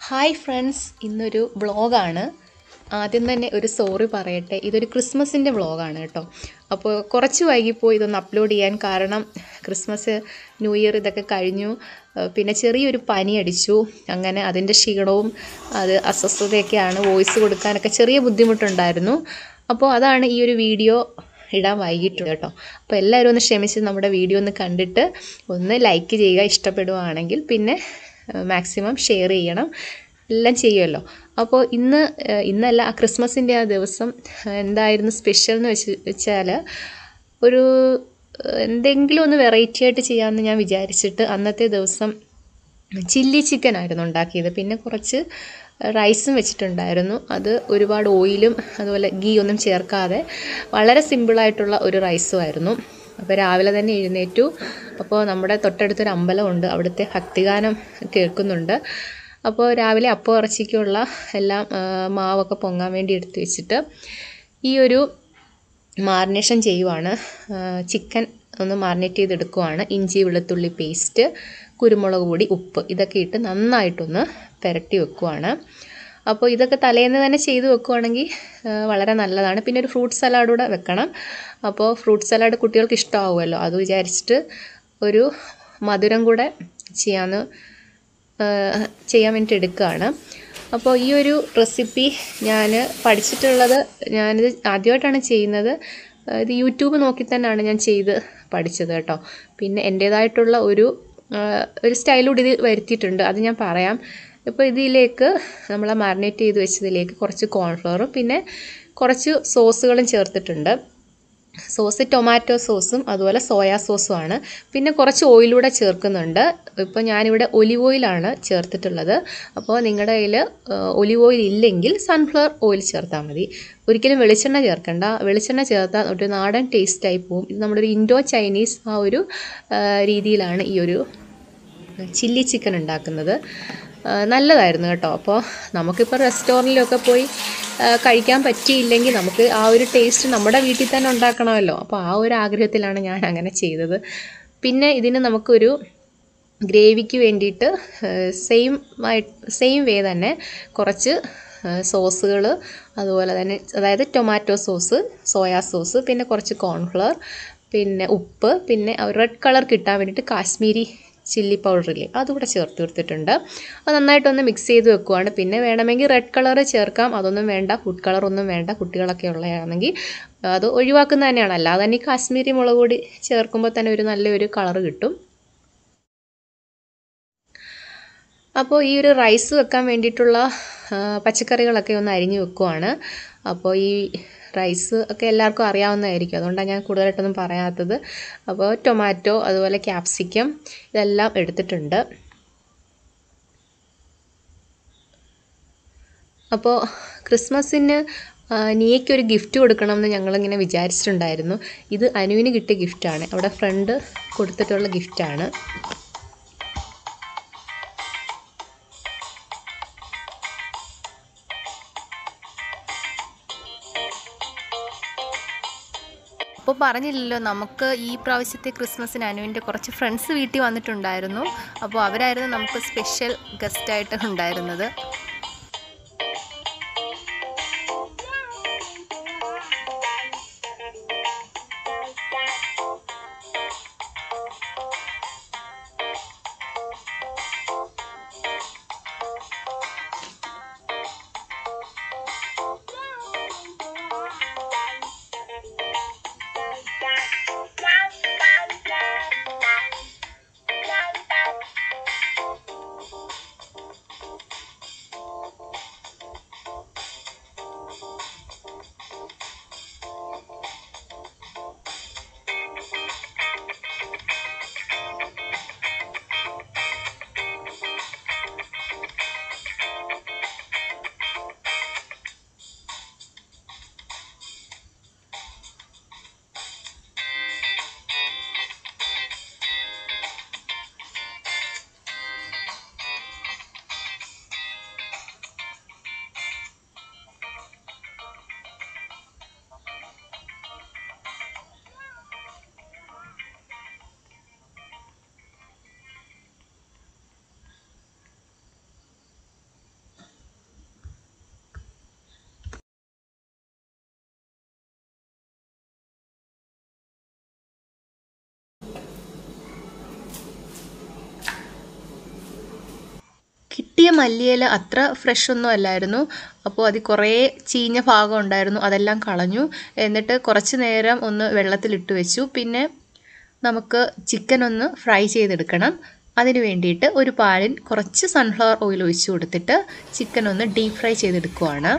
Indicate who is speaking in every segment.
Speaker 1: hi friends ഇന്നൊരു വ്ളോഗാണ് ആദ്യം തന്നെ ഒരു സോറി പറയട്ടെ ഇതൊരു ക്രിസ്മസിൻ്റെ വ്ളോഗാണ് കേട്ടോ അപ്പോൾ കുറച്ച് വൈകിപ്പോയി ഇതൊന്ന് അപ്ലോഡ് ചെയ്യാൻ കാരണം ക്രിസ്മസ് ന്യൂ ഇയർ ഇതൊക്കെ കഴിഞ്ഞു ഏഹ് പിന്നെ ചെറിയൊരു പനി അടിച്ചു അങ്ങനെ അതിൻ്റെ ക്ഷീണവും അത് അസ്വസ്ഥതയൊക്കെയാണ് വോയിസ് കൊടുക്കാനൊക്കെ ചെറിയ ബുദ്ധിമുട്ടുണ്ടായിരുന്നു അപ്പോൾ അതാണ് ഈ ഒരു വീഡിയോ ഇടാൻ വൈകിട്ടുണ്ട് കേട്ടോ അപ്പോൾ എല്ലാവരും ഒന്ന് ക്ഷമിച്ച് നമ്മുടെ വീഡിയോ ഒന്ന് കണ്ടിട്ട് ഒന്ന് ലൈക്ക് ചെയ്യുക ഇഷ്ടപ്പെടുവാണെങ്കിൽ പിന്നെ മാക്സിമം ഷെയർ ചെയ്യണം എല്ലാം ചെയ്യുമല്ലോ അപ്പോൾ ഇന്ന് ഏഹ് ഇന്നല്ല ആ ക്രിസ്മസിൻ്റെ ആ ദിവസം ഏഹ് എന്തായിരുന്നു സ്പെഷ്യൽ എന്ന് വെച്ച് വെച്ചാൽ ഒരു ഏഹ് എന്തെങ്കിലും ഒന്ന് വെറൈറ്റി ആയിട്ട് ചെയ്യാമെന്ന് ഞാൻ വിചാരിച്ചിട്ട് അന്നത്തെ ദിവസം ചില്ലി ചിക്കൻ ആയിരുന്നു ഉണ്ടാക്കിയത് പിന്നെ കുറച്ച് റൈസും വെച്ചിട്ടുണ്ടായിരുന്നു അത് ഒരുപാട് ഓയിലും അതുപോലെ ഗീ ഒന്നും ചേർക്കാതെ വളരെ സിമ്പിളായിട്ടുള്ള ഒരു റൈസും ആയിരുന്നു അപ്പോൾ രാവിലെ തന്നെ എഴുന്നേറ്റു അപ്പോൾ നമ്മുടെ തൊട്ടടുത്തൊരു അമ്പലമുണ്ട് അവിടുത്തെ ഭക്തിഗാനം കേൾക്കുന്നുണ്ട് അപ്പോൾ രാവിലെ അപ്പം ഇറച്ചിക്കുള്ള എല്ലാം ആ, മാവൊക്കെ പൊങ്ങാൻ വേണ്ടി എടുത്ത് വെച്ചിട്ട് ഈ ഒരു മാറിനേഷൻ ചെയ്യുവാണ് ചിക്കൻ ഒന്ന് മാറിനേറ്റ് ചെയ്തെടുക്കുവാണ് ഇഞ്ചി വെളുത്തുള്ളി പേസ്റ്റ് കുരുമുളക് പൊടി ഉപ്പ് ഇതൊക്കെ ഇട്ട് നന്നായിട്ടൊന്ന് പുരട്ടി വെക്കുവാണ് അപ്പോൾ ഇതൊക്കെ തലേന്ന് തന്നെ ചെയ്ത് വെക്കുവാണെങ്കിൽ ആ, വളരെ നല്ലതാണ് പിന്നെ ഒരു ഫ്രൂട്ട് സലാഡ് കൂടെ വെക്കണം അപ്പോൾ ഫ്രൂട്ട് സലാഡ് കുട്ടികൾക്ക് ഇഷ്ടമാവുമല്ലോ അത് വിചാരിച്ചിട്ട് ഒരു മധുരം കൂടെ ചെയ്യാമെന്ന് ആഹ് ചെയ്യാൻ വേണ്ടിയിട്ട് എടുക്കുകയാണ് അപ്പോൾ ഈ ഒരു റെസിപ്പി ഞാൻ പഠിച്ചിട്ടുള്ളത് ഞാനിത് ആദ്യമായിട്ടാണ് ചെയ്യുന്നത് ആഹ് ഇത് യൂട്യൂബ് നോക്കി തന്നെയാണ് ഞാൻ ചെയ്ത് പഠിച്ചത് കേട്ടോ പിന്നെ എൻ്റേതായിട്ടുള്ള ഒരു ആഹ് ഒരു സ്റ്റൈലൂടെ ഇത് വരുത്തിയിട്ടുണ്ട് അത് ഞാൻ പറയാം ഇപ്പോൾ ഇതിലേക്ക് നമ്മൾ മാറിനേറ്റ് ചെയ്ത് വെച്ചതിലേക്ക് കുറച്ച് കോൺഫ്ലവറും പിന്നെ കുറച്ച് സോസുകളും ചേർത്തിട്ടുണ്ട് സോസ് ടൊമാറ്റോ സോസും അതുപോലെ സോയാ സോസും ആണ് പിന്നെ കുറച്ച് ഓയിലൂടെ ചേർക്കുന്നുണ്ട് ഇപ്പോൾ ഞാനിവിടെ ഒലിവ് ഓയിലാണ് ചേർത്തിട്ടുള്ളത് അപ്പോൾ നിങ്ങളുടെ കയ്യിൽ ഒലിവ് ഓയിൽ ഇല്ലെങ്കിൽ സൺഫ്ലവർ ഓയിൽ ചേർത്താൽ മതി ഒരിക്കലും വെളിച്ചെണ്ണ ചേർക്കണ്ട വെളിച്ചെണ്ണ ചേർത്താൽ ഒരു നാടൻ ടേസ്റ്റായി പോകും ഇത് നമ്മുടെ ഒരു ഇൻഡോ ചൈനീസ് ആ ഒരു ആ, രീതിയിലാണ് ഈ ഒരു ചില്ലി ചിക്കൻ ഉണ്ടാക്കുന്നത് ആ, നല്ലതായിരുന്നു കേട്ടോ അപ്പോൾ നമുക്കിപ്പോൾ റെസ്റ്റോറൻറ്റിലൊക്കെ പോയി ആ, കഴിക്കാൻ പറ്റിയില്ലെങ്കിൽ നമുക്ക് ആ ഒരു ടേസ്റ്റ് നമ്മുടെ വീട്ടിൽ തന്നെ ഉണ്ടാക്കണമല്ലോ അപ്പോൾ ആ ഒരു ആഗ്രഹത്തിലാണ് ഞാൻ അങ്ങനെ ചെയ്തത് പിന്നെ ഇതിന് നമുക്കൊരു ഗ്രേവിക്ക് വേണ്ടിയിട്ട് സെയിം സെയിം വേ തന്നെ കുറച്ച് സോസുകൾ അതുപോലെ തന്നെ അതായത് ടൊമാറ്റോ സോസ് സോയാ സോസ് പിന്നെ കുറച്ച് കോൺഫ്ലവർ പിന്നെ ഉപ്പ് പിന്നെ റെഡ് കളർ കിട്ടാൻ വേണ്ടിയിട്ട് കാശ്മീരി ചില്ലി പൗഡറില്ലേ അതുകൂടെ ചേർത്ത് കൊടുത്തിട്ടുണ്ട് അത് നന്നായിട്ടൊന്ന് മിക്സ് ചെയ്ത് വെക്കുവാണ് പിന്നെ വേണമെങ്കിൽ റെഡ് കളർ ചേർക്കാം അതൊന്നും വേണ്ട ഫുഡ് കളർ ഒന്നും വേണ്ട കുട്ടികളൊക്കെ ഉള്ളതാണെങ്കിൽ അത് ഒഴിവാക്കുന്നത് തന്നെയാണ് അല്ലാതെ തന്നെ ഈ കാശ്മീരി മുളക് പൊടി ചേർക്കുമ്പോൾ തന്നെ ഒരു നല്ലൊരു കളർ കിട്ടും അപ്പോൾ ഈ ഒരു റൈസ് വെക്കാൻ വേണ്ടിയിട്ടുള്ള ആ, പച്ചക്കറികളൊക്കെ ഒന്ന് അരിഞ്ഞു വെക്കുവാണ് അപ്പോൾ ഈ റൈസ് ഒക്കെ എല്ലാവർക്കും അറിയാവുന്നതായിരിക്കും അതുകൊണ്ടാണ് ഞാൻ കൂടുതലായിട്ടൊന്നും പറയാത്തത് അപ്പോൾ ടൊമാറ്റോ അതുപോലെ ക്യാപ്സിക്കം ഇതെല്ലാം എടുത്തിട്ടുണ്ട് അപ്പോൾ ക്രിസ്മസിന് ആ, നിയയ്ക്കൊരു ഗിഫ്റ്റ് കൊടുക്കണമെന്ന് ഞങ്ങളിങ്ങനെ വിചാരിച്ചിട്ടുണ്ടായിരുന്നു ഇത് അനുവിന് കിട്ടിയ ഗിഫ്റ്റാണ് അവിടെ ഫ്രണ്ട് കൊടുത്തിട്ടുള്ള ഗിഫ്റ്റാണ് അപ്പോൾ പറഞ്ഞില്ലല്ലോ നമുക്ക് ഈ പ്രാവശ്യത്തെ ക്രിസ്മസിന് അനുവിൻ്റെ കുറച്ച് ഫ്രണ്ട്സ് വീട്ടിൽ വന്നിട്ടുണ്ടായിരുന്നു അപ്പോൾ അവരായിരുന്നു നമുക്ക് സ്പെഷ്യൽ ഗസ്റ്റായിട്ട് ഉണ്ടായിരുന്നത് കിട്ടിയ മല്ലിയില അത്ര ഫ്രഷ് ഒന്നും അല്ലായിരുന്നു അപ്പോൾ അതിൽ കുറേ ചീഞ്ഞ ഭാഗം ഉണ്ടായിരുന്നു അതെല്ലാം കളഞ്ഞു എന്നിട്ട് കുറച്ച് നേരം ഒന്ന് വെള്ളത്തിലിട്ട് വെച്ചു പിന്നെ നമുക്ക് ചിക്കൻ ഒന്ന് ഫ്രൈ ചെയ്തെടുക്കണം അതിന് വേണ്ടിയിട്ട് ഒരു പാലിൽ കുറച്ച് സൺഫ്ലവർ ഓയിൽ ഒഴിച്ച് കൊടുത്തിട്ട് ചിക്കൻ ഒന്ന് ഡീപ് ഫ്രൈ ചെയ്തെടുക്കുവാണ്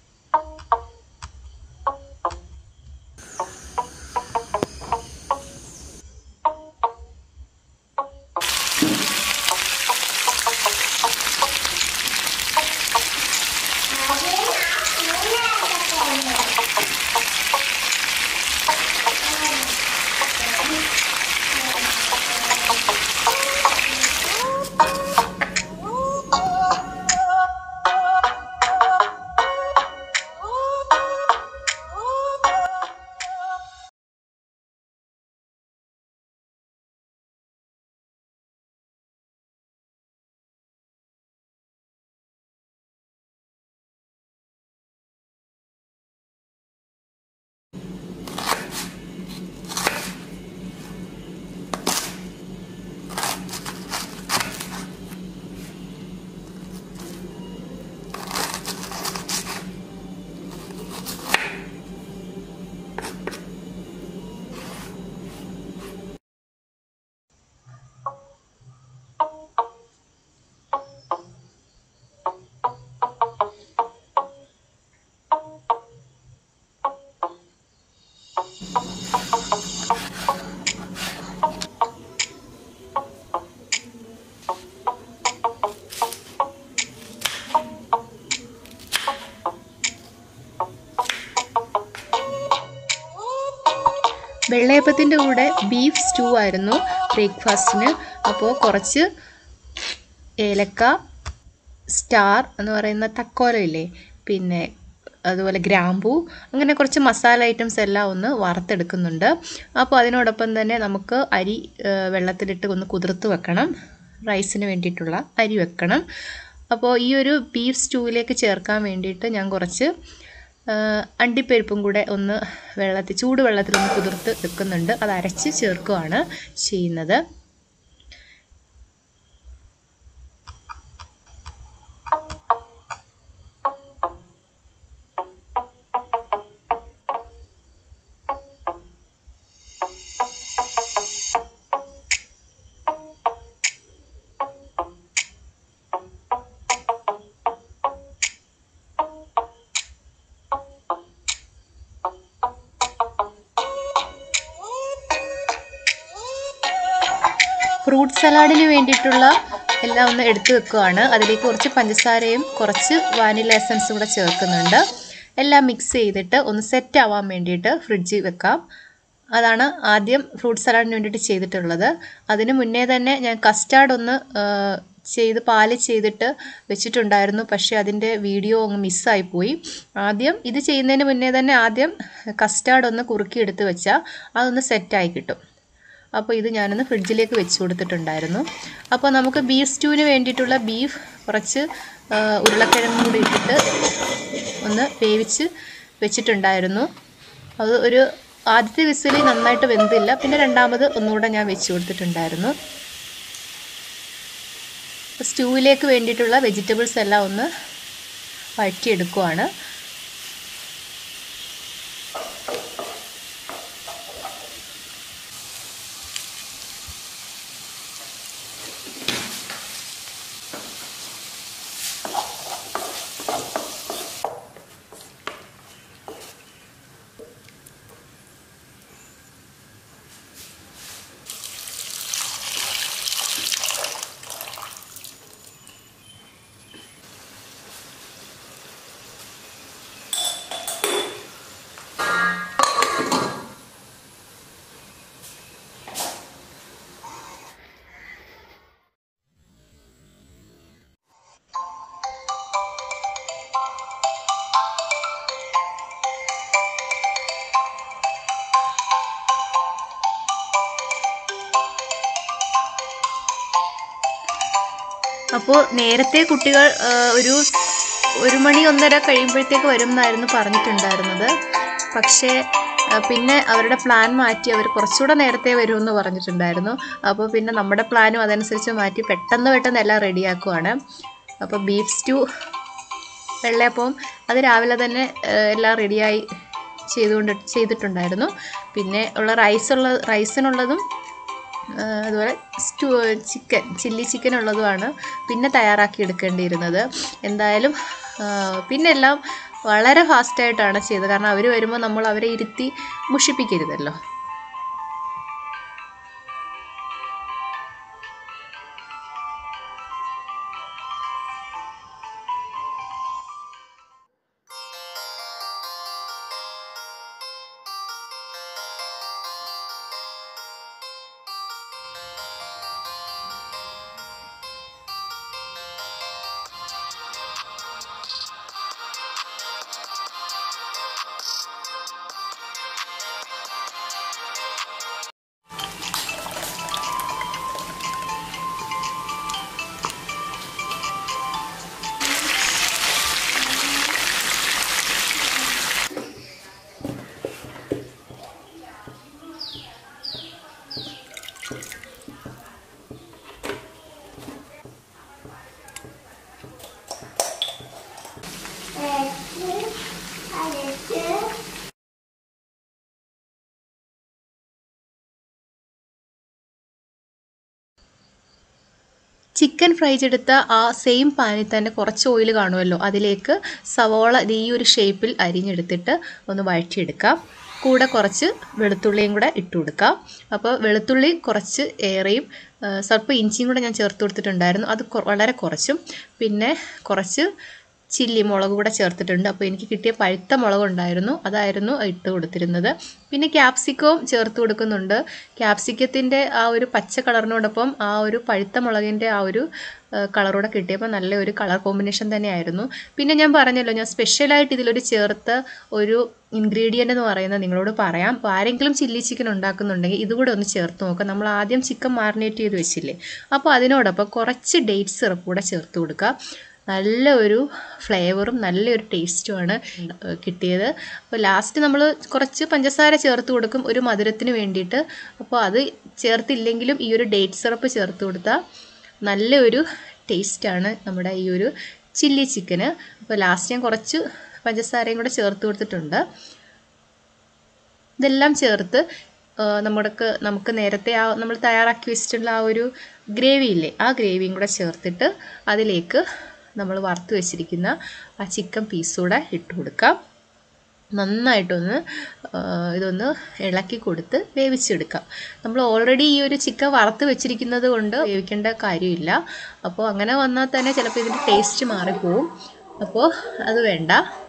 Speaker 1: വെള്ളയപ്പത്തിൻ്റെ കൂടെ ബീഫ് സ്റ്റൂ ആയിരുന്നു ബ്രേക്ക്ഫാസ്റ്റിന് അപ്പോൾ കുറച്ച് ഏലക്ക സ്റ്റാർ എന്ന് പറയുന്ന തക്കോലം ഇല്ലേ പിന്നെ അതുപോലെ ഗ്രാമ്പൂ അങ്ങനെ കുറച്ച് മസാല ഐറ്റംസ് എല്ലാം ഒന്ന് വറുത്തെടുക്കുന്നുണ്ട് അപ്പോൾ അതിനോടൊപ്പം തന്നെ നമുക്ക് അരി ഏഹ്, വെള്ളത്തിലിട്ട് ഒന്ന് കുതിർത്ത് വെക്കണം റൈസിന് വേണ്ടിയിട്ടുള്ള അരി വെക്കണം അപ്പോൾ ഈ ഒരു ബീഫ് സ്റ്റൂവിലേക്ക് ചേർക്കാൻ വേണ്ടിയിട്ട് ഞാൻ കുറച്ച് ഏഹ്, അണ്ടിപ്പരിപ്പും കൂടെ ഒന്ന് വെള്ളത്തിൽ ചൂട് വെള്ളത്തിൽ ഒന്ന് കുതിർത്ത് വെക്കുന്നുണ്ട് അത് അരച്ച് ചേർക്കുകയാണ് ചെയ്യുന്നത് ഫ്രൂട്ട് സലാഡിന് വേണ്ടിയിട്ടുള്ള എല്ലാം ഒന്ന് എടുത്തു വെക്കുകയാണ് അതിലേക്ക് കുറച്ച് പഞ്ചസാരയും കുറച്ച് വാനില എസൻസും കൂടെ ചേർക്കുന്നുണ്ട് എല്ലാം മിക്സ് ചെയ്തിട്ട് ഒന്ന് സെറ്റ് ആവാൻ വേണ്ടിയിട്ട് ഫ്രിഡ്ജിൽ വെക്കാം അതാണ് ആദ്യം ഫ്രൂട്ട് സലാഡിന് വേണ്ടിയിട്ട് ചെയ്തിട്ടുള്ളത് അതിന് മുന്നേ തന്നെ ഞാൻ കസ്റ്റാർഡ് ഒന്ന് ആ, ചെയ്ത് പാല് ചെയ്തിട്ട് വെച്ചിട്ടുണ്ടായിരുന്നു പക്ഷേ അതിൻ്റെ വീഡിയോ അങ്ങ് മിസ്സായിപ്പോയി ആദ്യം ഇത് ചെയ്യുന്നതിന് മുന്നേ തന്നെ ആദ്യം കസ്റ്റാർഡ് ഒന്ന് കുറുക്കി എടുത്ത് വെച്ചാൽ അതൊന്ന് സെറ്റായി കിട്ടും അപ്പോൾ ഇത് ഞാനൊന്ന് ഫ്രിഡ്ജിലേക്ക് വെച്ച് കൊടുത്തിട്ടുണ്ടായിരുന്നു അപ്പോൾ നമുക്ക് ബീഫ് സ്റ്റൂവിന് വേണ്ടിയിട്ടുള്ള ബീഫ് കുറച്ച് ആ, ഉരുളക്കിഴങ്ങും കൂടി ഇട്ടിട്ട് ഒന്ന് വേവിച്ച് വെച്ചിട്ടുണ്ടായിരുന്നു അത് ഒരു ആദ്യത്തെ വിസിൽ നന്നായിട്ട് വെന്തില്ല പിന്നെ രണ്ടാമത് ഒന്നുകൂടെ ഞാൻ വെച്ച് കൊടുത്തിട്ടുണ്ടായിരുന്നു അപ്പോൾ സ്റ്റൂവിലേക്ക് വേണ്ടിയിട്ടുള്ള വെജിറ്റബിൾസ് എല്ലാം ഒന്ന് വഴറ്റിയെടുക്കുവാണ് അപ്പോൾ നേരത്തെ കുട്ടികൾ ആ, ഒരു ഒരു മണി ഒന്നര കഴിയുമ്പോഴത്തേക്ക് വരും എന്നായിരുന്നു പറഞ്ഞിട്ടുണ്ടായിരുന്നത് പക്ഷേ ആ, പിന്നെ അവരുടെ പ്ലാൻ മാറ്റി അവർ കുറച്ചുകൂടെ നേരത്തെ വരുമെന്ന് പറഞ്ഞിട്ടുണ്ടായിരുന്നു അപ്പോൾ പിന്നെ നമ്മുടെ പ്ലാനും അതനുസരിച്ച് മാറ്റി പെട്ടെന്ന് പെട്ടെന്ന് എല്ലാം റെഡിയാക്കുവാണ് അപ്പോൾ ബീഫ് സ്റ്റൂ വെള്ളയപ്പം അത് രാവിലെ തന്നെ ഏഹ്, എല്ലാം റെഡിയായി ചെയ്തുകൊണ്ട് ചെയ്തിട്ടുണ്ടായിരുന്നു പിന്നെ ഉള്ള റൈസുള്ള റൈസിനുള്ളതും ഏഹ്, അതുപോലെ സ്റ്റൂ ചിക്കൻ ചില്ലി ചിക്കൻ ഉള്ളതുമാണ് പിന്നെ തയ്യാറാക്കി എടുക്കേണ്ടിയിരുന്നത് എന്തായാലും ഏഹ്, പിന്നെ എല്ലാം വളരെ ഫാസ്റ്റായിട്ടാണ് ചെയ്തത് കാരണം അവർ വരുമ്പോൾ നമ്മൾ അവരെ ഇരുത്തി മുഷിപ്പിക്കരുതല്ലോ ചിക്കൻ ഫ്രൈ ചെയ്തെടുത്ത ആ സെയിം പാനിൽ തന്നെ കുറച്ച് ഓയിൽ കാണുമല്ലോ അതിലേക്ക് സവോള ദേ ഈ ഒരു ഷേപ്പിൽ അരിഞ്ഞെടുത്തിട്ട് ഒന്ന് വഴറ്റിയെടുക്കാം കൂടെ കുറച്ച് വെളുത്തുള്ളിയും കൂടെ ഇട്ട് കൊടുക്കാം അപ്പോൾ വെളുത്തുള്ളി കുറച്ച് ഏറെയും ആ, സ്വല്പം ഇഞ്ചിയും കൂടെ ഞാൻ ചേർത്ത് കൊടുത്തിട്ടുണ്ടായിരുന്നു അത് കൊ- വളരെ കുറച്ചും പിന്നെ കുറച്ച് ചില്ലി മുളക് കൂടെ ചേർത്തിട്ടുണ്ട് അപ്പോൾ എനിക്ക് കിട്ടിയ പഴുത്ത മുളക് ഉണ്ടായിരുന്നു അതായിരുന്നു ഇട്ട് കൊടുത്തിരുന്നത് പിന്നെ ക്യാപ്സിക്കവും ചേർത്ത് കൊടുക്കുന്നുണ്ട് ക്യാപ്സിക്കത്തിൻ്റെ ആ ഒരു പച്ച കളറിനോടൊപ്പം ആ ഒരു പഴുത്ത മുളകിൻ്റെ ആ ഒരു കളറൂടെ കിട്ടിയപ്പോൾ നല്ല ഒരു കളർ കോമ്പിനേഷൻ തന്നെയായിരുന്നു പിന്നെ ഞാൻ പറഞ്ഞല്ലോ ഞാൻ സ്പെഷ്യലായിട്ട് ഇതിലൊരു ചേർത്ത ഒരു ഇൻഗ്രീഡിയൻ്റ് എന്ന് പറയുന്നത് നിങ്ങളോട് പറയാം അപ്പോൾ ആരെങ്കിലും ചില്ലി ചിക്കൻ ഉണ്ടാക്കുന്നുണ്ടെങ്കിൽ ഇതുകൂടെ ഒന്ന് ചേർത്ത് നോക്കാം നമ്മൾ ആദ്യം ചിക്കൻ മാറിനേറ്റ് ചെയ്ത് വെച്ചില്ലേ അപ്പോൾ അതിനോടൊപ്പം കുറച്ച് ഡേറ്റ് സിറപ്പ് കൂടെ ചേർത്ത് കൊടുക്കുക നല്ല ഒരു ഫ്ലേവറും നല്ലൊരു ടേസ്റ്റുമാണ് കിട്ടിയത് അപ്പോൾ ലാസ്റ്റ് നമ്മൾ കുറച്ച് പഞ്ചസാര ചേർത്ത് കൊടുക്കും ഒരു മധുരത്തിന് വേണ്ടിയിട്ട് അപ്പോൾ അത് ചേർത്തില്ലെങ്കിലും ഈ ഒരു ഡേറ്റ് സിറപ്പ് ചേർത്ത് കൊടുത്താൽ നല്ലൊരു ടേസ്റ്റാണ് നമ്മുടെ ഈ ഒരു ചില്ലി ചിക്കന് അപ്പോൾ ലാസ്റ്റ് ഞാൻ കുറച്ച് പഞ്ചസാരയും കൂടെ ചേർത്ത് കൊടുത്തിട്ടുണ്ട് ഇതെല്ലാം ചേർത്ത് ആ, നമ്മൾക്ക് നമുക്ക് നേരത്തെ ആ നമ്മൾ തയ്യാറാക്കി വെച്ചിട്ടുള്ള ആ ഒരു ഗ്രേവി ഇല്ലേ ആ ഗ്രേവിയും കൂടെ ചേർത്തിട്ട് അതിലേക്ക് നമ്മൾ വറുത്ത് വെച്ചിരിക്കുന്ന ആ ചിക്കൻ പീസൂടെ ഇട്ട് കൊടുക്കാം നന്നായിട്ടൊന്ന് ആ, ഇതൊന്ന് ഇളക്കി കൊടുത്ത് വേവിച്ചെടുക്കാം നമ്മൾ ഓൾറെഡി ഈ ഒരു ചിക്കൻ വറുത്ത് വെച്ചിരിക്കുന്നത് കൊണ്ട് വേവിക്കേണ്ട കാര്യമില്ല അപ്പോൾ അങ്ങനെ വന്നാൽ തന്നെ ചിലപ്പോൾ ഇതിൻ്റെ ടേസ്റ്റ് മാറിപ്പോവും അപ്പോൾ അത് വേണ്ട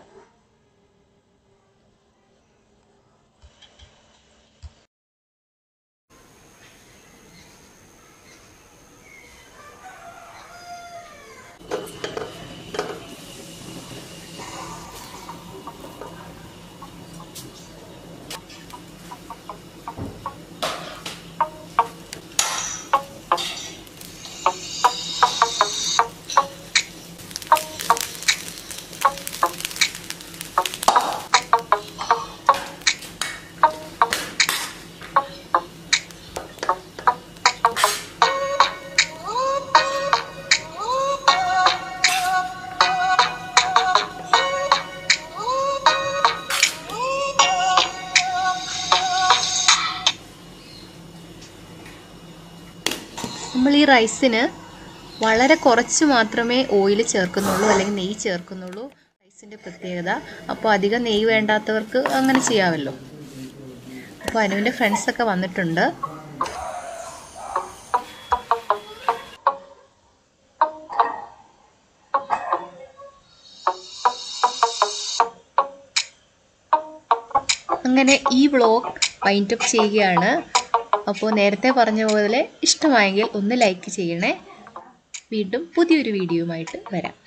Speaker 1: നമ്മൾ ഈ റൈസിന് വളരെ കുറച്ച് മാത്രമേ ഓയിൽ ചേർക്കുന്നുള്ളൂ അല്ലെങ്കിൽ നെയ്യ് ചേർക്കുന്നുള്ളൂ റൈസിൻ്റെ പ്രത്യേകത അപ്പോൾ അധികം നെയ്യ് വേണ്ടാത്തവർക്ക് അങ്ങനെ ചെയ്യാമല്ലോ അപ്പോൾ അനുവിൻ്റെ ഫ്രണ്ട്സൊക്കെ വന്നിട്ടുണ്ട് അങ്ങനെ ഈ വ്ളോഗ് വൈൻഡപ്പ് ചെയ്യുകയാണ് അപ്പോൾ നേരത്തെ പറഞ്ഞ പോലെ ഇഷ്ടമായെങ്കിൽ ഒന്ന് ലൈക്ക് ചെയ്യണേ വീണ്ടും പുതിയൊരു വീഡിയോയുമായിട്ട് വരാം